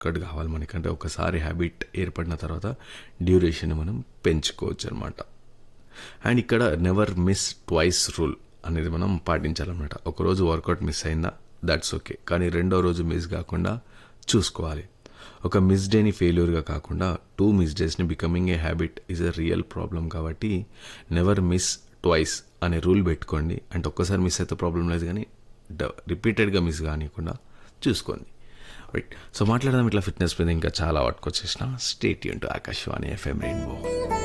work out కావాలి మనకంటే ఒకసారి హ్యాబిట్ ఏర్పడిన తర్వాత డ్యూరేషన్ మనం పెంచుకోవచ్చు అనమాట అండ్ ఇక్కడ నెవర్ మిస్ ట్వైస్ రూల్ అనేది మనం పాటించాలన్నమాట ఒకరోజు వర్కౌట్ మిస్ అయిందా దట్స్ ఓకే కానీ రెండో రోజు మిస్ కాకుండా చూసుకోవాలి ఒక మిస్ డేని ఫెయిల్యూర్గా కాకుండా టూ మిస్ డేస్ని becoming a habit is a real problem కాబట్టి నెవర్ మిస్ ట్వైస్ అనే రూల్ పెట్టుకోండి అంటే ఒక్కసారి మిస్ అయితే ప్రాబ్లం లేదు కానీ రిపీటెడ్గా మిస్ కానివ్వకుండా చూసుకోండి రైట్ సో మాట్లాడదాం ఇట్లా ఫిట్నెస్ మీద ఇంకా చాలా పట్టుకొచ్చేసిన స్టేట్ యూన్ టు ఆకాశవాణి ఎఫ్ఎం రెయిన్బో